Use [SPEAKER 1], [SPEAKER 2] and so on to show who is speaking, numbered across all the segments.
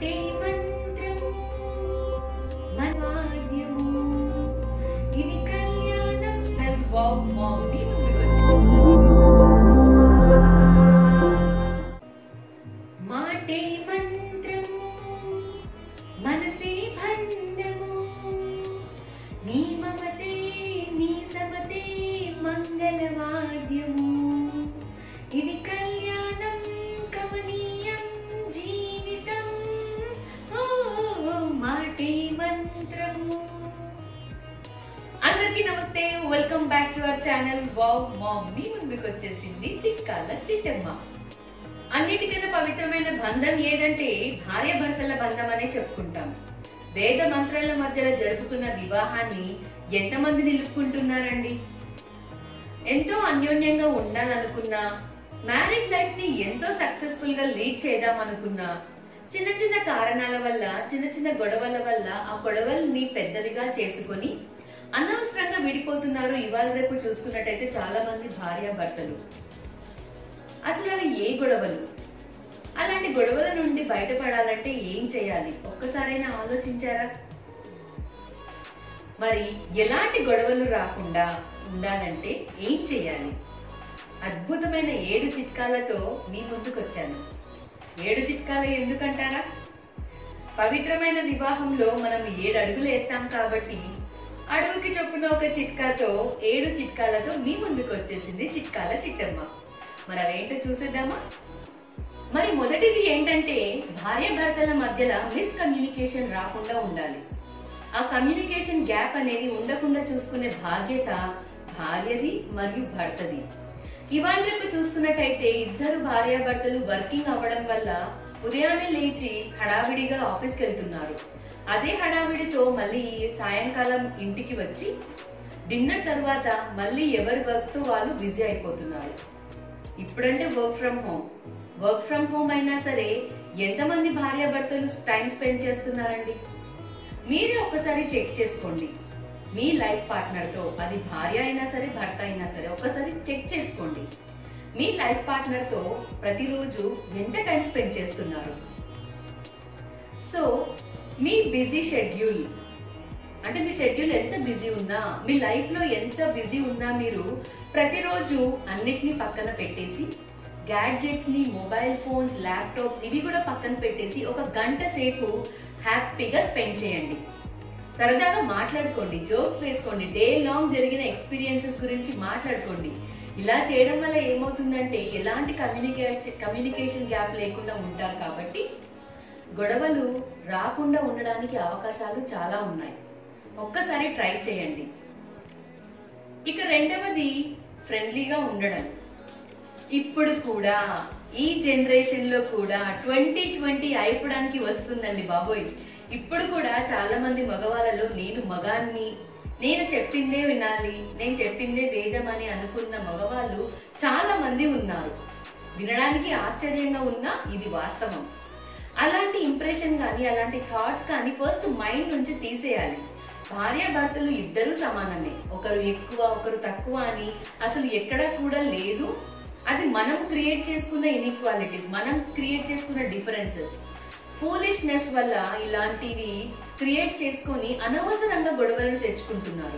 [SPEAKER 1] మాటే మంత్రము మన్వాద్యము ఇది కళ్యాణం మేము వావ్ వావ్ మీ ముందుకు వచ్చాము. మాటే మంత్రము మనసే బంధము నీ మమతే నీ సమతే మంగళవాద్యము ఇది కళ్యాణం కమనీయం జీవితం ఓ మాటే మంత్రము అందరికీ namaste welcome back to our channel wow mom మీ ముందుకు వచ్చేసింది చిక్కాల చిట్టమ్మ అన్నిటికన్నా పవిత్రమైన బంధం ఏదంటే భార్య భర్తల బంధం అనే చెప్పుకుంటాం వేద మంత్రాల మధ్యలో జరుపుకున్న వివాహాన్ని ఎంతమంది నిలుపుకుంటున్నారండి ఎంతో అన్యోన్యంగా ఉండాలనుకున్నా మ్యారేజ్ లైఫ్ ని ఎంతో సక్సెస్ఫుల్ గా లీడ్ చేద్దాం అనుకున్నా చిన్న చిన్న కారణాల వల్ల చిన్న చిన్న గొడవల వల్ల ఆ గొడవల్ని పెద్దవిగా చేసుకొని అనవసరంగా విడిపోతున్నారు ఇవాళ రేపు చూసుకున్నట్టయితే చాలా మంది భార్య భర్తలు అసలు అవి ఏ గొడవలు అలాంటి గొడవల నుండి బయటపడాలంటే ఏం చేయాలి ఒక్కసారైనా ఆలోచించారా మరి ఎలాంటి గొడవలు రాకుండా ఉండాలంటే ఏం చేయాలి అద్భుతమైన ఏడు చిట్కాలతో మీ ముందుకు వచ్చాను ఏడు చిట్కాలు ఎందుకంటారా పవిత్రమైన వివాహంలో మనం ఏడు అడుగులు వేస్తాం కాబట్టి అడుగుకి చొప్పున ఒక చిట్కాతో ఏడు చిట్కాలతో మీ ముందుకు వచ్చేసింది చిట్కాల చిట్టమ్మ మరి అవేంటో చూసేద్దామా మరి మొదటిది ఏంటంటే భార్య భర్తల మధ్యలో మిస్కమ్యూనికేషన్ రాకుండా ఉండాలి ఆ కమ్యూనికేషన్ గ్యాప్ అనేది ఉండకుండా చూసుకునే బాధ్యత భార్యది మరియు భర్తది ఇవాళ రేపు చూసుకున్నట్టయితే ఇద్దరు భార్యాభర్తలు వర్కింగ్ అవ్వడం వల్ల ఉదయాన్నే లేచి హడావిడిగా ఆఫీస్కి వెళ్తున్నారు అదే హడావిడితో మళ్ళీ సాయంకాలం ఇంటికి వచ్చి డిన్నర్ తర్వాత మళ్ళీ ఎవరి వర్క్ తో వాళ్ళు బిజీ అయిపోతున్నారు ఇప్పుడంటే work from home work from home అయినా సరే ఎంతమంది భార్యాభర్తలు టైం స్పెండ్ చేస్తున్నారండి మీరే ఒకసారి చెక్ చేసుకోండి మీ లైఫ్ పార్ట్నర్ తో అది భార్య అయినా సరే భర్త అయినా సరే ఒకసారి చెక్ చేసుకోండి మీ లైఫ్ పార్ట్నర్ తో ప్రతిరోజు ఎంత టైం స్పెండ్ చేస్తున్నారు సో మీ బిజీ షెడ్యూల్ అంటే మీ షెడ్యూల్ ఎంత బిజీ ఉన్నా మీ లైఫ్ లో ఎంత బిజీ ఉన్నా మీరు ప్రతిరోజు అన్నిటిని పక్కన పెట్టేసి గ్యాడ్జెట్స్ ని మొబైల్ ఫోన్స్ ల్యాప్టాప్స్ ఇవి కూడా పక్కన పెట్టేసి ఒక గంట సేపు హ్యాపీగా స్పెండ్ చేయండి సరదాగా మాట్లాడుకోండి జోక్స్ వేసుకోండి డే లాంగ్ జరిగిన ఎక్స్పీరియన్సెస్ గురించి మాట్లాడుకోండి ఇలా చేయడం వల్ల ఏమవుతుందంటే ఎలాంటి కమ్యూనికేషన్ కమ్యూనికేషన్ గ్యాప్ లేకుండా ఉంటారు కాబట్టి గొడవలు రాకుండా ఉండడానికి అవకాశాలు చాలా ఉన్నాయి ఒక్కసారి ట్రై చేయండి ఇక రెండవది ఫ్రెండ్లీగా ఉండడం ఇప్పుడు కూడా ఈ జనరేషన్ లో కూడా ట్వంటీ ట్వంటీ అయిపోవడానికి వస్తుందండి బాబోయ్ ఇప్పుడు కూడా చాలా మంది మగవాళ్ళలో నేను మగాన్ని నేను చెప్పిందే వినాలి నేను చెప్పిందే వేదం అని అనుకున్న మగవాళ్ళు చాలా మంది ఉన్నారు వినడానికి ఆశ్చర్యంగా ఉన్నా ఇది వాస్తవం అలాంటి ఇంప్రెషన్ కానీ అలాంటి థాట్స్ కానీ ఫస్ట్ మైండ్ నుంచి తీసేయాలి భార్య భర్తలు ఇద్దరు సమానమే ఒకరు ఎక్కువ ఒకరు తక్కువ అని అసలు ఎక్కడా కూడా లేదు అది మనం క్రియేట్ చేసుకున్న ఇన్ఈక్వాలిటీస్ మనం క్రియేట్ చేసుకున్న డిఫరెన్సెస్ ఫూలిష్నెస్ వల్ల ఇలాంటివి క్రియేట్ చేసుకొని అనవసరంగా గొడవలను తెచ్చుకుంటున్నారు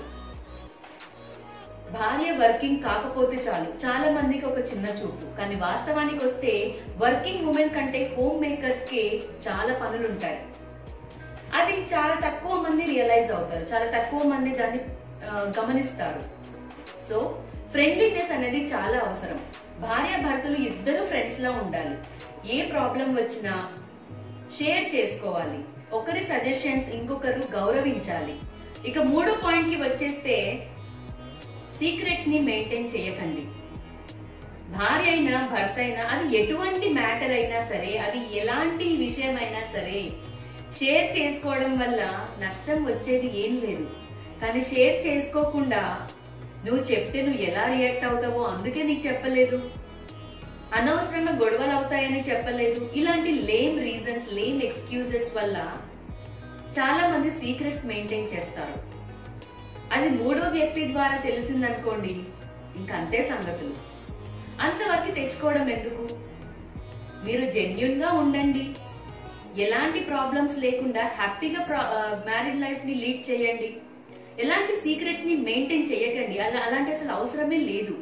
[SPEAKER 1] భార్య వర్కింగ్ కాకపోతే చాలు చాలా మందికి ఒక చిన్న చూపు కానీ వాస్తవానికి వస్తే వర్కింగ్ ఉమెన్ కంటే హోమ్ మేకర్స్ కే చాలా పనులు ఉంటాయి అది చాలా తక్కువ మంది రియలైజ్ అవుతారు చాలా తక్కువ మంది దాన్ని ఆ, గమనిస్తారు సో ఫ్రెండ్లీనెస్ అనేది చాలా అవసరం భార్య భర్తలు ఇద్దరు ఫ్రెండ్స్ లా ఉండాలి ఏ ప్రాబ్లం వచ్చినా షేర్ చేసుకోవాలి ఒకరి సజెషన్స్ ఇంకొకరు గౌరవించాలి ఇక మూడో పాయింట్ కి వచ్చేస్తే సీక్రెట్స్ ని మెయింటైన్ చేయకండి భార్య అయినా భర్త అయినా అది ఎటువంటి మ్యాటర్ అయినా సరే అది ఎలాంటి విషయం అయినా సరే షేర్ చేసుకోవడం వల్ల నష్టం వచ్చేది ఏం లేదు కానీ షేర్ చేసుకోకుండా నువ్వు చెప్తే నువ్వు ఎలా రియాక్ట్ అవుతావో అందుకే నీకు చెప్పలేదు అనవసరంగా గొడవలు అవుతాయని చెప్పలేదు ఇలాంటి లేమ్ రీజన్స్ లేమ్ ఎక్స్క్యూజెస్ వల్ల చాలా మంది సీక్రెట్స్ మెయింటైన్ చేస్తారు అది మూడో వ్యక్తి ద్వారా తెలిసిందనుకోండి ఇంక అంతే సంగతులు అంతవరకు తెచ్చుకోవడం ఎందుకు మీరు జెన్యున్ గా ఉండండి ఎలాంటి ప్రాబ్లమ్స్ లేకుండా హ్యాపీగా మ్యారీడ్ లైఫ్ ని లీడ్ చేయండి ఎలాంటి సీక్రెట్స్ ని మెయింటైన్ చేయకండి అలా అలాంటి అసలు అవసరమే లేదు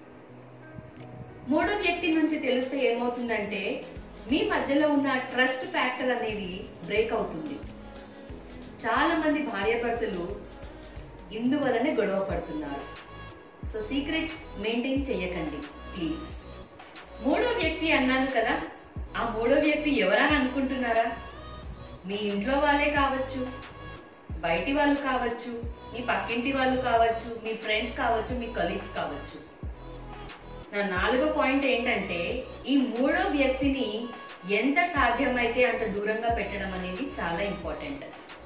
[SPEAKER 1] మూడో వ్యక్తి నుంచి తెలిస్తే ఏమవుతుందంటే మీ మధ్యలో ఉన్న ట్రస్ట్ ఫ్యాక్టర్ అనేది బ్రేక్ అవుతుంది చాలా మంది భార్యాభర్తలు ఇందువలనే గొడవ పడుతున్నారు సో సీక్రెట్స్ మెయింటైన్ చేయకండి ప్లీజ్ మూడో వ్యక్తి అన్నాను కదా ఆ మూడో వ్యక్తి ఎవరని అనుకుంటున్నారా మీ ఇంట్లో వాళ్ళే కావచ్చు బయటి వాళ్ళు కావచ్చు మీ పక్కింటి వాళ్ళు కావచ్చు మీ ఫ్రెండ్స్ కావచ్చు మీ కలీగ్స్ కావచ్చు నా నాలుగో పాయింట్ ఏంటంటే ఈ మూడో వ్యక్తిని ఎంత సాధ్యమైతే అంత దూరంగా పెట్టడం అనేది చాలా ఇంపార్టెంట్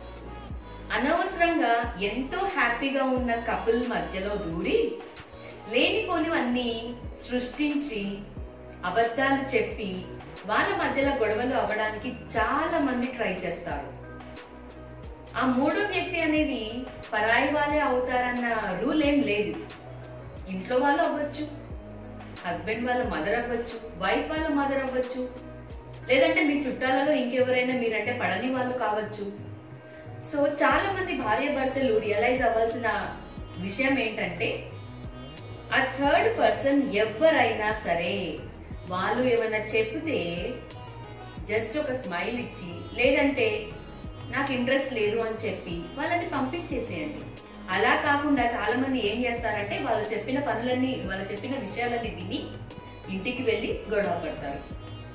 [SPEAKER 1] అనవసరంగా ఎంతో హ్యాపీగా ఉన్న కపుల్ మధ్యలో దూరి లేనిపోనివన్నీ సృష్టించి అబద్ధాలు చెప్పి వాళ్ళ మధ్యలో గొడవలు అవ్వడానికి చాలా మంది ట్రై చేస్తారు ఆ మూడో వ్యక్తి అనేది పరాయి వాళ్ళే అవుతారన్న రూల్ ఏం లేదు ఇంట్లో వాళ్ళు అవ్వచ్చు హస్బెండ్ వాళ్ళ మదర్ అవ్వచ్చు వైఫ్ వాళ్ళ మదర్ అవ్వచ్చు లేదంటే మీ చుట్టాలలో ఇంకెవరైనా మీరంటే పడని వాళ్ళు కావచ్చు సో చాలా మంది భార్య భర్తలు రియలైజ్ అవ్వాల్సిన విషయం ఏంటంటే ఆ థర్డ్ పర్సన్ ఎవరైనా సరే వాళ్ళు ఏమైనా చెప్తే జస్ట్ ఒక స్మైల్ ఇచ్చి లేదంటే నాకు ఇంట్రెస్ట్ లేదు అని చెప్పి వాళ్ళని పంపించేసేయండి అలా కాకుండా చాలా మంది ఏం చేస్తారంటే వాళ్ళు చెప్పిన పనులన్నీ వాళ్ళు చెప్పిన విషయాలన్నీ విని ఇంటికి వెళ్ళి గొడవ పడతారు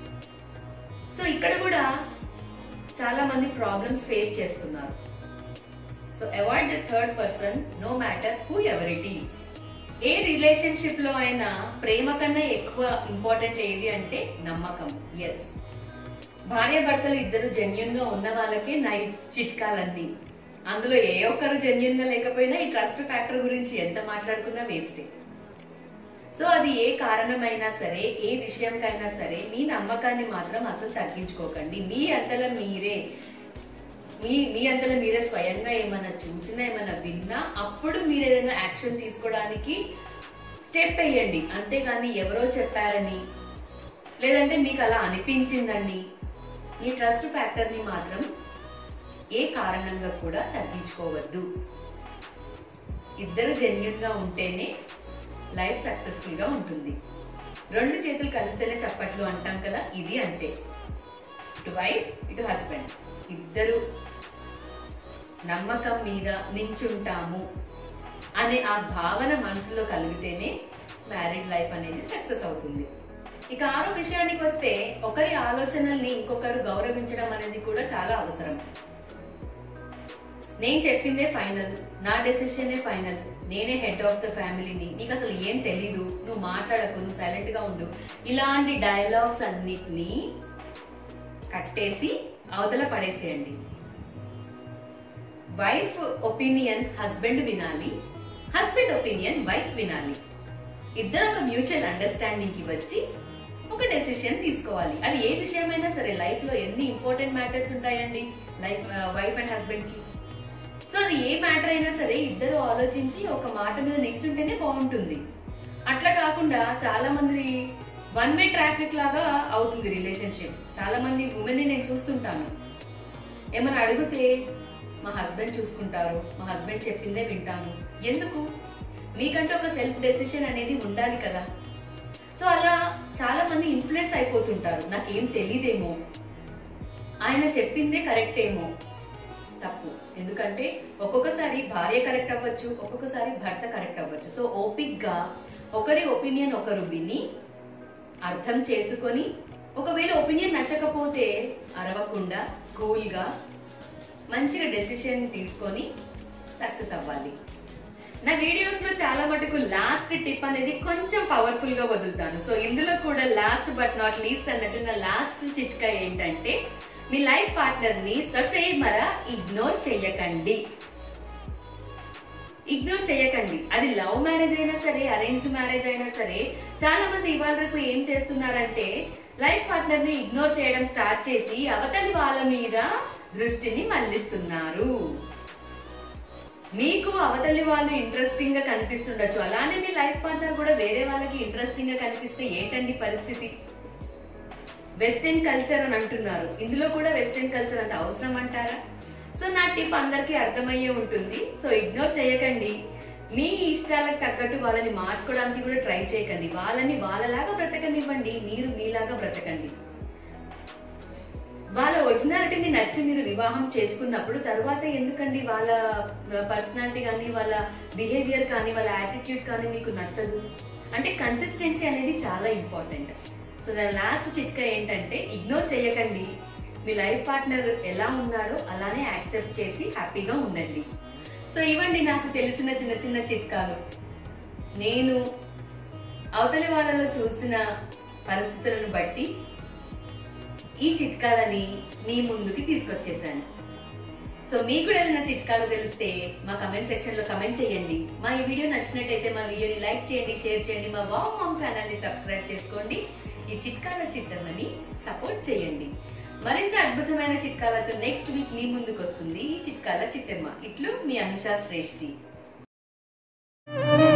[SPEAKER 1] సో ఇక్కడ కూడా చాలా మంది ప్రాబ్లమ్స్ ఫేస్ చేస్తున్నారు so avoid the third person no matter who ever it is a relationship లో అయినా ప్రేమ కన్నా ఎక్కువ ఇంపార్టెంట్ ఏది అంటే నమ్మకం ఎస్ భార్య భర్తలు ఇద్దరు జెన్యున్ గా ఉన్న వాళ్ళకే నా ఈ చిట్కాలన్నీ అందులో ఏ ఒక్కరు జెన్యున్ గా లేకపోయినా ఈ ట్రస్ట్ ఫ్యాక్టర్ గురించి ఎంత మాట్లాడుకున్నా వేస్టే సో అది ఏ కారణమైనా సరే ఏ విషయంకైనా సరే మీ నమ్మకాన్ని మాత్రం అసలు తగ్గించుకోకండి మీ అంతలో మీరే మీ మీ అంతలో మీరే స్వయంగా ఏమైనా చూసినా ఏమైనా విన్నా అప్పుడు మీరు ఏదైనా యాక్షన్ తీసుకోవడానికి స్టెప్ వేయండి అంతేగాని ఎవరో చెప్పారని లేదంటే మీకు అలా అనిపించిందని మీ ట్రస్ట్ ఫ్యాక్టర్ని మాత్రం ఏ కారణంగా కూడా తగ్గించుకోవద్దు ఇద్దరు జెన్యున్ గా ఉంటేనే లైఫ్ సక్సెస్ఫుల్ గా ఉంటుంది రెండు చేతులు కలిస్తేనే చప్పట్లు అంటాం కదా ఇది అంతే ఇటు వైఫ్ ఇటు హస్బెండ్ ఇద్దరు నమ్మకం మీద నించుంటాము అనే ఆ భావన మనసులో కలిగితేనే మ్యారీడ్ లైఫ్ అనేది సక్సెస్ అవుతుంది ఇక ఆరో విషయానికి వస్తే ఒకరి ఆలోచనల్ని ఇంకొకరు గౌరవించడం అనేది కూడా చాలా అవసరం నేను చెప్పిందే ఫైనల్ నా డెసిషనే ఫైనల్ నేనే హెడ్ ఆఫ్ ద ఫ్యామిలీని నీకు అసలు ఏం తెలీదు నువ్వు మాట్లాడకు నువ్వు సైలెంట్ గా ఉండు ఇలాంటి డైలాగ్స్ అన్నిటినీ కట్టేసి అవతల పడేసేయండి వైఫ్ ఒపీనియన్ హస్బెండ్ వినాలి హస్బెండ్ ఒపీనియన్ వైఫ్ వినాలి ఇద్దరు ఒక మ్యూచువల్ అండర్స్టాండింగ్ కి వచ్చి ఒక డెసిషన్ తీసుకోవాలి అది ఏ విషయమైనా సరే లైఫ్ లో ఎన్ని ఇంపార్టెంట్ మ్యాటర్స్ ఉంటాయండి లైఫ్ వైఫ్ అండ్ హస్బెండ్ కి సో అది ఏ మ్యాటర్ అయినా సరే ఇద్దరు ఆలోచించి ఒక మాట మీద నిల్చుంటేనే బాగుంటుంది అట్లా కాకుండా చాలా మంది వన్ వే ట్రాఫిక్ లాగా అవుతుంది రిలేషన్షిప్ చాలా మంది ఉమెన్ నేను చూస్తుంటాను ఏమైనా అడిగితే మా హస్బెండ్ చూసుకుంటారు మా హస్బెండ్ చెప్పిందే వింటాను ఎందుకు మీకంటే ఒక సెల్ఫ్ డెసిషన్ అనేది ఉండాలి కదా సో అలా చాలా మంది ఇన్ఫ్లుయెన్స్ అయిపోతుంటారు నాకేం తెలియదేమో ఆయన చెప్పిందే కరెక్ట్ ఏమో తప్పు ఎందుకంటే ఒక్కొక్కసారి భార్య కరెక్ట్ అవ్వచ్చు ఒక్కొక్కసారి భర్త కరెక్ట్ అవ్వచ్చు సో ఓపిక్ గా ఒకరి ఒపీనియన్ ఒకరు విని అర్థం చేసుకొని ఒకవేళ ఒపీనియన్ నచ్చకపోతే అరవకుండా కూల్ గా మంచిగా డెసిషన్ తీసుకొని సక్సెస్ అవ్వాలి నా వీడియోస్ లో చాలా మటుకు లాస్ట్ టిప్ అనేది కొంచెం పవర్ఫుల్ గా వదులుతాను సో ఇందులో కూడా లాస్ట్ బట్ నాట్ లీస్ట్ అన్నట్టు నా లాస్ట్ చిట్కా ఏంటంటే మీ లైఫ్ పార్ట్నర్ ని ససేమర ఇగ్నోర్ చెయ్యకండి ఇగ్నోర్ చేయకండి అది లవ్ మ్యారేజ్ అయినా సరే అరేంజ్డ్ మ్యారేజ్ అయినా సరే చాలా మంది ఇవాళ రేపు ఏం చేస్తున్నారంటే లైఫ్ పార్ట్నర్ ని ఇగ్నోర్ చేయడం స్టార్ట్ చేసి అవతలి వాళ్ళ మీద దృష్టిని మళ్లిస్తున్నారు మీకు అవతలి వాళ్ళు ఇంట్రెస్టింగ్ గా కనిపిస్తుండొచ్చు అలానే మీ లైఫ్ పార్ట్నర్ కూడా వేరే వాళ్ళకి ఇంట్రెస్టింగ్ గా కనిపిస్తే ఏంటండి పరిస్థితి వెస్టర్న్ కల్చర్ అని అంటున్నారు ఇందులో కూడా వెస్టర్న్ కల్చర్ అంటే అవసరం అంటారా సో నా టిప్ అందరికీ అర్థమయ్యే ఉంటుంది సో ఇగ్నోర్ చేయకండి మీ ఇష్టాలకు తగ్గట్టు వాళ్ళని మార్చుకోవడానికి కూడా ట్రై చేయకండి వాళ్ళని వాళ్ళలాగా బ్రతకనివ్వండి మీరు మీలాగా బ్రతకండి వాళ్ళ ఒరిజినాలిటీని నచ్చి మీరు వివాహం చేసుకున్నప్పుడు తర్వాత ఎందుకండి వాళ్ళ పర్సనాలిటీ కానీ వాళ్ళ బిహేవియర్ కానీ వాళ్ళ యాటిట్యూడ్ కానీ మీకు నచ్చదు అంటే కన్సిస్టెన్సీ అనేది చాలా ఇంపార్టెంట్ సో దాని లాస్ట్ చిట్కా ఏంటంటే ఇగ్నోర్ చేయకండి మీ లైఫ్ పార్ట్నర్ ఎలా ఉన్నాడో అలానే యాక్సెప్ట్ చేసి హ్యాపీగా ఉండండి సో ఇవ్వండి నాకు తెలిసిన చిన్న చిన్న చిట్కాలు నేను అవతలి వాళ్ళలో చూసిన పరిస్థితులను బట్టి ఈ చిట్కాలని మీ ముందుకి తీసుకొచ్చేసాను సో మీకు కూడా ఏదైనా చిట్కాలు తెలిస్తే మా కమెంట్ సెక్షన్ లో కమెంట్ చేయండి మా ఈ వీడియో నచ్చినట్టయితే మా వీడియోని లైక్ చేయండి షేర్ చేయండి మా వావ్ మామ్ ఛానల్ ని సబ్స్క్రైబ్ చేసుకోండి ఈ చిట్కాల చిట్టమని సపోర్ట్ చేయండి మరింత అద్భుతమైన చిట్కాలతో నెక్స్ట్ వీక్ మీ ముందుకు వస్తుంది ఈ చిట్కాల చిట్టమ్మ ఇట్లు మీ అనుషా శ్రేష్ఠి